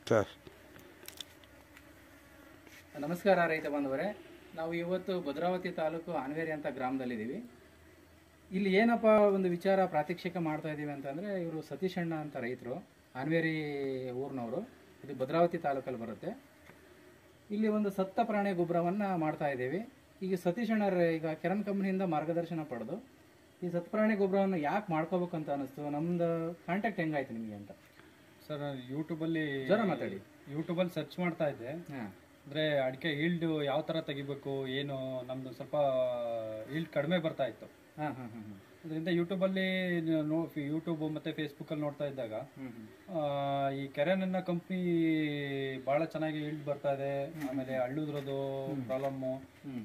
sir ನಮಸ್ಕಾರ ರೈತ ಬಾಂಧವರೇ ನಾವು ಇವತ್ತು ಭದ್ರಾವತಿ ತಾಲೂಕು ಆನ್ವೇರಿ ಅಂತ ಗ್ರಾಮದಲ್ಲಿದ್ದೀವಿ ಇಲ್ಲಿ ಏನಪ್ಪ ಒಂದು ವಿಚಾರ ಪ್ರಾತ್ಯಕ್ಷಿಕ ಮಾಡ್ತಾ ಇದ್ದೀವಿ ಅಂತಂದರೆ ಇವರು ಸತೀಶ್ ಅಣ್ಣ ಅಂತ ರೈತರು ಆನ್ವೇರಿ ಊರಿನವರು ಇದು ಭದ್ರಾವತಿ ತಾಲೂಕಲ್ಲಿ ಬರುತ್ತೆ ಇಲ್ಲಿ ಒಂದು ಸತ್ತ ಪ್ರಾಣಿ ಗೊಬ್ಬರವನ್ನು ಮಾಡ್ತಾ ಇದ್ದೀವಿ ಈಗ ಸತೀಶ್ ಅಣ್ಣರ ಈಗ ಕೆರನ್ ಕಂಪ್ನಿಯಿಂದ ಮಾರ್ಗದರ್ಶನ ಪಡೆದು ಈ ಸತ್ತ ಪ್ರಾಣಿ ಗೊಬ್ಬರವನ್ನು ಯಾಕೆ ಮಾಡ್ಕೋಬೇಕು ಅಂತ ಅನಿಸ್ತು ನಮ್ದು ಕಾಂಟ್ಯಾಕ್ಟ್ ಹೆಂಗಾಯ್ತು ನಿಮಗೆ ಅಂತ ಸರ್ ಯೂಟ್ಯೂಬಲ್ಲಿ ಜ್ವರ ಮಾತಾಡಿ ಯೂಟ್ಯೂಬಲ್ಲಿ ಸರ್ಚ್ ಮಾಡ್ತಾ ಇದ್ದೆ ಹಾಂ ಅಂದರೆ ಅಡಿಕೆ ಈಲ್ಡ್ ಯಾವ ಥರ ತೆಗಿಬೇಕು ಏನು ನಮ್ಮದು ಸ್ವಲ್ಪ ಈಲ್ಡ್ ಕಡಿಮೆ ಬರ್ತಾ ಇತ್ತು ಹಾಂ ಹಾಂ ಹಾಂ ಹಾಂ ಅದರಿಂದ ಯೂಟ್ಯೂಬಲ್ಲಿ ನೋ ಯೂಟ್ಯೂಬ್ ಮತ್ತು ಫೇಸ್ಬುಕ್ಕಲ್ಲಿ ನೋಡ್ತಾ ಇದ್ದಾಗ ಹ್ಞೂ ಹ್ಞೂ ಆ, ಈ ಕೆರೆನನ್ನ ಕಂಪ್ನಿ ಭಾಳ ಚೆನ್ನಾಗಿ ಈಲ್ಡ್ ಬರ್ತಾ ಇದೆ ಆಮೇಲೆ ಹಳ್ಳುದ್ರದ್ದು ಪ್ರಾಬ್ಲಮ್ಮು ಹ್ಞೂ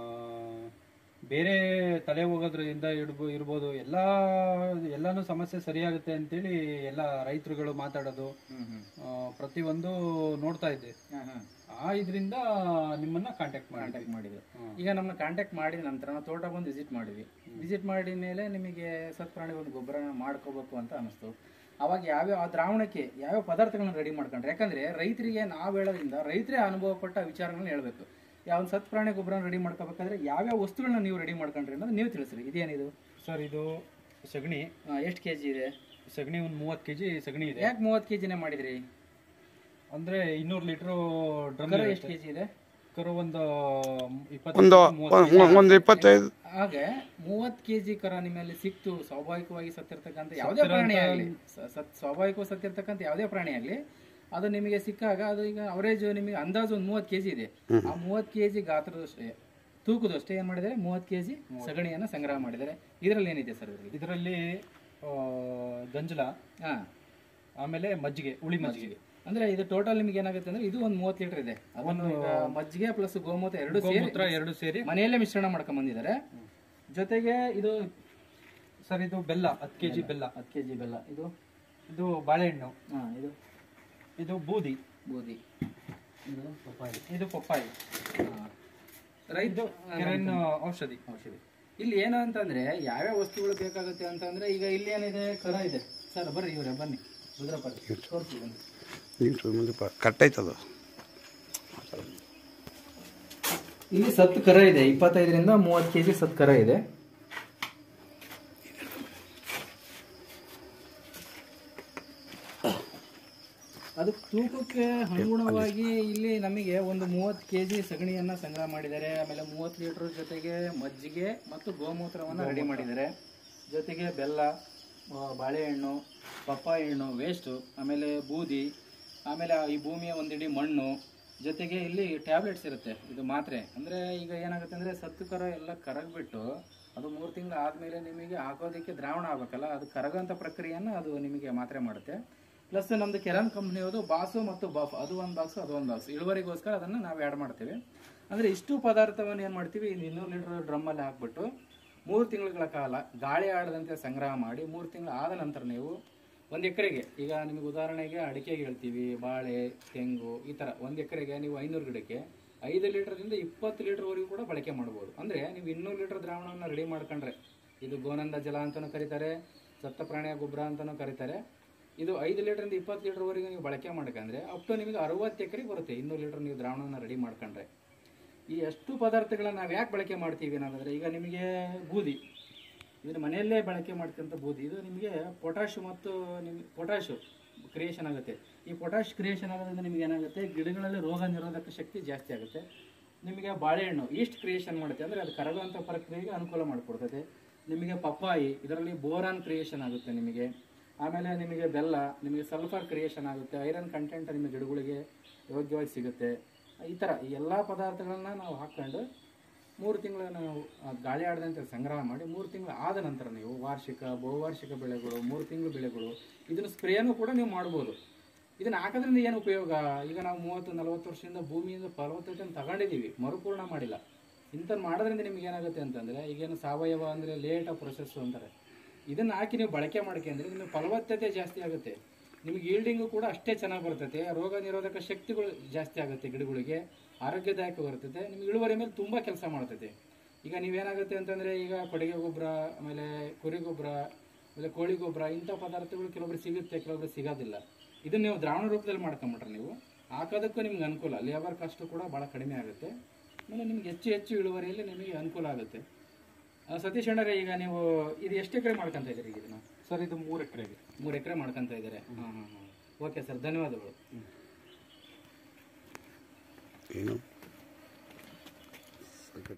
ಬೇರೆ ತಲೆ ಹೋಗೋದ್ರಿಂದ ಇಡ್ಬೋ ಇರ್ಬೋದು ಎಲ್ಲ ಎಲ್ಲಾನು ಸಮಸ್ಯೆ ಸರಿಯಾಗುತ್ತೆ ಅಂತೇಳಿ ಎಲ್ಲ ರೈತರುಗಳು ಮಾತಾಡೋದು ಹ್ಞೂ ಹ್ಞೂ ಆ, ಪ್ರತಿಯೊಂದು ನೋಡ್ತಾ ಇದ್ದೆ ಹಾಂ ಹಾಂ ಆ ಇದರಿಂದ ನಿಮ್ಮನ್ನ ಕಾಂಟ್ಯಾಕ್ಟ್ ಮಾಡಿ ಕಾಂಟ್ಯಾಕ್ಟ್ ಮಾಡಿದ್ವಿ ಈಗ ನಮ್ಮನ್ನ ಕಾಂಟ್ಯಾಕ್ಟ್ ಮಾಡಿದ ನಂತರ ನಾವು ತೋಟ ಬಂದು ವಿಸಿಟ್ ಮಾಡಿದ್ವಿ ವಿಸಿಟ್ ಮಾಡಿದ ಮೇಲೆ ನಿಮಗೆ ಸತ್ಪ್ರಾಣಿ ಒಂದು ಗೊಬ್ಬರ ಮಾಡ್ಕೋಬೇಕು ಅಂತ ಅನಿಸ್ತು ಅವಾಗ ಯಾವ್ಯಾವ ಆ ದ್ರಾವಣಕ್ಕೆ ಯಾವ್ಯಾವ ಪದಾರ್ಥಗಳನ್ನ ರೆಡಿ ಮಾಡ್ಕೊಂಡ್ರೆ ಯಾಕಂದ್ರೆ ರೈತರಿಗೆ ನಾವು ಹೇಳೋದ್ರಿಂದ ರೈತರೇ ಅನುಭವ ಪಟ್ಟ ವಿಚಾರಗಳನ್ನ ಹೇಳ್ಬೇಕು ಯಾವ ಒಂದು ಸತ್ಪ್ರಾಣಿ ಗೊಬ್ಬರ ರೆಡಿ ಮಾಡ್ಕೋಬೇಕಾದ್ರೆ ಯಾವ್ಯಾವ ವಸ್ತುಗಳನ್ನ ನೀವು ರೆಡಿ ಮಾಡ್ಕೊಂಡ್ರಿ ಅನ್ನೋದು ನೀವು ತಿಳಿಸ್ರಿ ಇದೇನಿದು ಸರ್ ಇದು ಸಗಣಿ ಎಷ್ಟು ಕೆ ಜಿ ಇದೆ ಸಗಣಿ ಒಂದು ಮೂವತ್ತು ಕೆ ಜಿ ಸಗಣಿ ಇದೆ ಯಾಕೆ ಮೂವತ್ತು ಕೆ ಜಿನೇ ಮಾಡಿದ್ರಿ ಅಂದ್ರೆ ಇನ್ನೂರು ಲೀಟ್ರು ಡ್ರಮ್ ಕರು ಎಷ್ಟು ಕೆ ಜಿ ಇದೆ ಕರು ಒಂದು ಒಂದು ಇಪ್ಪತ್ತು ಒಂದು- ಒಂದು ಇಪ್ಪತ್ತೈದು ಹಾಗೆ ಮೂವತ್ತು ಕೆ ಜಿ ಕರ ನಿಮ್ಮಲ್ಲಿ ಸಿಕ್ತು ಸ್ವಾಭಾವಿಕವಾಗಿ ಸತ್ತಿರ್ತಕ್ಕಂಥ ಯಾವುದೇ ಪ್ರಾಣಿ ಆಗಲಿ ಸ್ವಾಭಾವಿಕವಾಗಿ ಸತ್ತಿರ್ತಕ್ಕಂಥ ಯಾವುದೇ ಪ್ರಾಣಿ ಆಗಲಿ ಅದು ನಿಮಗೆ ಸಿಕ್ಕಾಗ ಅದು ಈಗ ಅವರೇಜ್ ನಿಮಗೆ ಅಂದಾಜು ಒಂದು ಮೂವತ್ತು ಕೆ ಜಿ ಇದೆ ಆ ಮೂವತ್ತು ಕೆ ಜಿ ಗಾತ್ರದಷ್ಟೇ ತೂಕದಷ್ಟೇ ಏನು ಮಾಡಿದ್ದಾರೆ ಮೂವತ್ತು ಕೆ ಜಿ ಸಗಣಿಯನ್ನು ಸಂಗ್ರಹ ಮಾಡಿದ್ದಾರೆ ಇದರಲ್ಲಿ ಏನಿದೆ ಸರ್ ಇದರಲ್ಲಿ ಇದರಲ್ಲಿ ಗಂಜಲ ಹಾಂ ಆಮೇಲೆ ಮಜ್ಜಿಗೆ ಹುಳಿ ಮಜ್ಜಿಗೆ ಅಂದ್ರೆ ಇದು ಟೋಟಲ್ ನಿಮ್ಗೆ ಏನಾಗುತ್ತೆ ಅಂದ್ರೆ ಇದು ಒಂದು ಮೂವತ್ತು ಲೀಟರ್ ಇದೆ ಅದನ್ನು ಈಗ ಮಜ್ಜಿಗೆ ಪ್ಲಸ್ ಗೋಮೂತ್ರ ಎರಡು ಸೇರಿ ಗೋಮೂತ್ರ ಎರಡು ಸೇರಿ ಮನೆಯಲ್ಲೇ ಮಿಶ್ರಣ ಮಾಡ್ಕೊಂಡ್ ಬಂದಿದ್ದಾರೆ ಜೊತೆಗೆ ಇದು ಸರ್ ಇದು ಬೆಲ್ಲ ಹತ್ತು ಕೆ ಜಿ ಬೆಲ್ಲ ಹತ್ತು ಕೆ ಜಿ ಬೆಲ್ಲ ಇದು ಇದು ಬಾಳೆಹಣ್ಣು ಹಾ ಇದು ಇದು ಬೂದಿ ಬೂದಿ ಇದು ಪಪ್ಪಾಯಿ ಇದು ಪಪ್ಪಾಯಿ ರೈತ ಕೆರೆನ್ ಔಷಧಿ ಔಷಧಿ ಇಲ್ಲಿ ಏನು ಅಂತಂದ್ರೆ ಯಾವ್ಯಾವ ವಸ್ತುಗಳು ಬೇಕಾಗುತ್ತೆ ಅಂತಂದ್ರೆ ಈಗ ಇಲ್ಲಿ ಏನಿದೆ ಕರ ಇದೆ ಸರ್ ಬರ್ರಿ ಇವ್ರೆ ಬನ್ನಿ ರುದ್ರಪ್ಪ ತೋರಿಸಿ ಬನ್ನಿ ನಿಮಿಷ ಮುಂದೆ ಕಟ್ಟೈತದು ಇಲ್ಲಿ ಸತ್ತು ಕರ ಇದೆ ಇಪ್ಪತ್ತೈದರಿಂದ ಮೂವತ್ತು ಕೆಜಿ ಸತ್ತು ಕರ ಇದೆ ಅದು ತೂಕಕ್ಕೆ ಅನುಗುಣವಾಗಿ ಇಲ್ಲಿ ನಮಗೆ ಒಂದು ಮೂವತ್ತು ಕೆ ಜಿ ಸಗಣಿಯನ್ನ ಸಂಗ್ರಹ ಮಾಡಿದ್ದಾರೆ ಆಮೇಲೆ ಮೂವತ್ತು ಲೀಟರ್ ಜೊತೆಗೆ ಮಜ್ಜಿಗೆ ಮತ್ತು ಗೋಮೂತ್ರವನ್ನು ರೆಡಿ ಮಾಡಿದ್ದಾರೆ ಜೊತೆಗೆ ಬೆಲ್ಲ ಆ, ಬಾಳೆಹಣ್ಣು ಪಪ್ಪಾಯಿ ಹಣ್ಣು ವೇಸ್ಟು ಆಮೇಲೆ ಬೂದಿ ಆಮೇಲೆ ಈ ಭೂಮಿಯ ಒಂದಿಡಿ ಮಣ್ಣು ಜೊತೆಗೆ ಇಲ್ಲಿ ಟ್ಯಾಬ್ಲೆಟ್ಸ್ ಇರುತ್ತೆ ಇದು ಮಾತ್ರೆ ಅಂದರೆ ಈಗ ಏನಾಗುತ್ತೆ ಅಂದರೆ ಸತ್ತು ಕರ ಎಲ್ಲ ಕರಗ್ಬಿಟ್ಟು ಅದು ಮೂರು ತಿಂಗಳು ಆದಮೇಲೆ ನಿಮಗೆ ಹಾಕೋದಕ್ಕೆ ದ್ರಾವಣ ಆಗಬೇಕಲ್ಲ ಅದು ಕರಗೋಂಥ ಪ್ರಕ್ರಿಯೆಯನ್ನು ಅದು ನಿಮಗೆ ಮಾತ್ರೆ ಮಾಡುತ್ತೆ ಪ್ಲಸ್ ನಮ್ಮದು ಕೆರನ್ ಕಂಪ್ನಿಯದು ಬಾಸು ಮತ್ತು ಬಫ್ ಅದು ಒಂದು ಬಾಕ್ಸು ಅದು ಒಂದು ಬಾಕ್ಸ್ ಇಳುವರಿಗೋಸ್ಕರ ಅದನ್ನು ನಾವು ಆ್ಯಡ್ ಮಾಡ್ತೀವಿ ಅಂದರೆ ಇಷ್ಟು ಪದಾರ್ಥವನ್ನು ಏನು ಮಾಡ್ತೀವಿ ಇದು ಇನ್ನೂರು ಲೀಟ್ರ್ ಡ್ರಮ್ಮಲ್ಲಿ ಹಾಕ್ಬಿಟ್ಟು ಮೂರು ತಿಂಗಳ ಕಾಲ ಗಾಳಿ ಆಡದಂತೆ ಸಂಗ್ರಹ ಮಾಡಿ ಮೂರು ತಿಂಗಳು ಆದ ನಂತರ ನೀವು ಒಂದು ಎಕರೆಗೆ ಈಗ ನಿಮಗೆ ಉದಾಹರಣೆಗೆ ಅಡಿಕೆಗೆ ಹೇಳ್ತೀವಿ ಬಾಳೆ ತೆಂಗು ಈ ಥರ ಒಂದು ಎಕರೆಗೆ ನೀವು ಐನೂರು ಗಿಡಕ್ಕೆ ಐದು ಲೀಟರ್ದಿಂದ ಇಪ್ಪತ್ತು ಲೀಟರ್ವರೆಗೂ ಕೂಡ ಬಳಕೆ ಮಾಡ್ಬೋದು ಅಂದರೆ ನೀವು ಇನ್ನೂರು ಲೀಟರ್ ದ್ರಾವಣವನ್ನು ರೆಡಿ ಮಾಡ್ಕೊಂಡ್ರೆ ಇದು ಗೋನಂದ ಜಲ ಅಂತಲೂ ಕರೀತಾರೆ ಸತ್ತ ಪ್ರಾಣಿಯ ಗೊಬ್ಬರ ಅಂತಲೂ ಕರೀತಾರೆ ಇದು ಐದು ಲೀಟರಿಂದ ಇಪ್ಪತ್ತು ಲೀಟರ್ವರೆಗೂ ನೀವು ಬಳಕೆ ಮಾಡ್ಕೊಂಡ್ರೆ ಅಪ್ ಟು ನಿಮಗೆ ಅರವತ್ತು ಎಕರೆಗೆ ಬರುತ್ತೆ ಇನ್ನೂರು ಲೀಟರ್ ನೀವು ದ್ರಾವಣವನ್ನು ರೆಡಿ ಮಾಡ್ಕೊಂಡ್ರೆ ಈ ಎಷ್ಟು ಪದಾರ್ಥಗಳನ್ನ ನಾವು ಯಾಕೆ ಬಳಕೆ ಮಾಡ್ತೀವಿ ಅನ್ನೋದಾದ್ರೆ ಈಗ ನಿಮಗೆ ಬೂದಿ ಇದನ್ನ ಮನೆಯಲ್ಲೇ ಬಳಕೆ ಮಾಡ್ಕೊಂತ ಬೂದಿ ಇದು ನಿಮಗೆ ಪೊಟ್ಯಾಶ್ ಮತ್ತು ನಿಮ್ಗೆ ಪೊಟ್ಯಾಶ್ ಕ್ರಿಯೇಷನ್ ಆಗುತ್ತೆ ಈ ಪೊಟ್ಯಾಶ್ ಕ್ರಿಯೇಷನ್ ಆಗೋದ್ರಿಂದ ನಿಮಗೆ ಏನಾಗುತ್ತೆ ಗಿಡಗಳಲ್ಲಿ ರೋಗ ನಿರೋಧಕ ಶಕ್ತಿ ಜಾಸ್ತಿ ಆಗುತ್ತೆ ನಿಮಗೆ ಬಾಳೆಹಣ್ಣು ಈಸ್ಟ್ ಕ್ರಿಯೇಷನ್ ಮಾಡುತ್ತೆ ಅಂದರೆ ಅದು ಕರಗುವಂಥ ಪ್ರಕ್ರಿಯೆಗೆ ಅನುಕೂಲ ಮಾಡಿಕೊಡ್ತದೆ ನಿಮಗೆ ಪಪ್ಪಾಯಿ ಇದರಲ್ಲಿ ಬೋರಾನ್ ಕ್ರಿಯೇಷನ್ ಆಗುತ್ತೆ ನಿಮಗೆ ಆಮೇಲೆ ನಿಮಗೆ ಬೆಲ್ಲ ನಿಮಗೆ ಸಲ್ಫರ್ ಕ್ರಿಯೇಷನ್ ಆಗುತ್ತೆ ಐರನ್ ಕಂಟೆಂಟ್ ನಿಮ್ಮ ಗಿಡಗಳಿಗೆ ಯೋಗ್ಯವಾಗಿ ಸಿಗುತ್ತೆ ಈ ಥರ ಈ ಎಲ್ಲ ಪದಾರ್ಥಗಳನ್ನ ನಾವು ಹಾಕ್ಕೊಂಡು ಮೂರು ತಿಂಗಳು ನಾವು ಆ ಗಾಳಿ ಆಡದಂತೆ ಸಂಗ್ರಹ ಮಾಡಿ ಮೂರು ತಿಂಗಳು ಆದ ನಂತರ ನೀವು ವಾರ್ಷಿಕ ಬಹುವಾರ್ಷಿಕ ಬೆಳೆಗಳು ಮೂರು ತಿಂಗಳು ಬೆಳೆಗಳು ಇದನ್ನು ಸ್ಪ್ರೇನೂ ಕೂಡ ನೀವು ಮಾಡ್ಬೋದು ಇದನ್ನ ಹಾಕೋದ್ರಿಂದ ಏನು ಉಪಯೋಗ ಈಗ ನಾವು ಮೂವತ್ತು ನಲವತ್ತು ವರ್ಷದಿಂದ ಭೂಮಿಯಿಂದ ಫಲವತ್ತತೆಯನ್ನು ತಗೊಂಡಿದ್ದೀವಿ ಮರುಪೂರ್ಣ ಮಾಡಿಲ್ಲ ಇಂಥದ್ದು ಮಾಡೋದ್ರಿಂದ ನಿಮ್ಗೆ ಏನಾಗುತ್ತೆ ಅಂತಂದರೆ ಈಗೇನು ಸಾವಯವ ಅಂದರೆ ಲೇಟ್ ಪ್ರೊಸೆಸ್ಸು ಅಂತಾರೆ ಇದನ್ನು ಹಾಕಿ ನೀವು ಬಳಕೆ ಮಾಡ್ಕೊಂಡ್ರೆ ನಿಮಗೆ ಫಲವತ್ತತೆ ಜಾಸ್ತಿ ಆಗುತ್ತೆ ನಿಮಗೆ ಈಲ್ಡಿಂಗು ಕೂಡ ಅಷ್ಟೇ ಚೆನ್ನಾಗಿ ಬರ್ತೈತೆ ರೋಗ ನಿರೋಧಕ ಶಕ್ತಿಗಳು ಜಾಸ್ತಿ ಆಗುತ್ತೆ ಗಿಡಗಳಿಗೆ ಆರೋಗ್ಯದಾಯಕ ಬರ್ತೈತೆ ನಿಮ್ಗೆ ಇಳುವರಿ ಮೇಲೆ ತುಂಬ ಕೆಲಸ ಮಾಡ್ತೈತೆ ಈಗ ನೀವೇನಾಗುತ್ತೆ ಅಂತಂದರೆ ಈಗ ಕೊಡುಗೆ ಗೊಬ್ಬರ ಆಮೇಲೆ ಕುರಿ ಗೊಬ್ಬರ ಆಮೇಲೆ ಕೋಳಿ ಗೊಬ್ಬರ ಇಂಥ ಪದಾರ್ಥಗಳು ಕೆಲವೊಬ್ರು ಸಿಗುತ್ತೆ ಕೆಲವೊಬ್ರು ಸಿಗೋದಿಲ್ಲ ಇದನ್ನ ನೀವು ದ್ರಾವಣ ರೂಪದಲ್ಲಿ ಮಾಡ್ಕೊಂಬಿಟ್ರೆ ನೀವು ಹಾಕೋದಕ್ಕೂ ನಿಮ್ಗೆ ಅನುಕೂಲ ಲೇಬರ್ ಕಾಸ್ಟು ಕೂಡ ಭಾಳ ಕಡಿಮೆ ಆಗುತ್ತೆ ಆಮೇಲೆ ನಿಮ್ಗೆ ಹೆಚ್ಚು ಹೆಚ್ಚು ಇಳುವರಿಯಲ್ಲಿ ನಿಮಗೆ ಅನುಕೂಲ ಆಗುತ್ತೆ ಆ, ಸತೀಶ್ ಅಣ್ಣರೇ ಈಗ ನೀವು ಇದು ಎಷ್ಟು ಎಕರೆ ಮಾಡ್ಕೊಂತ ಇದ್ದೀರಿ ಈಗ ಇದನ್ನ ಸರ್ ಇದು ಮೂರು ಎಕರೆಗೆ ಮೂರು ಎಕರೆ ಮಾಡ್ಕೊಂತ ಇದ್ದಾರೆ ಹಾಂ ಹಾಂ ಹಾಂ ಓಕೆ ಸರ್ ಧನ್ಯವಾದಗಳು ಏನು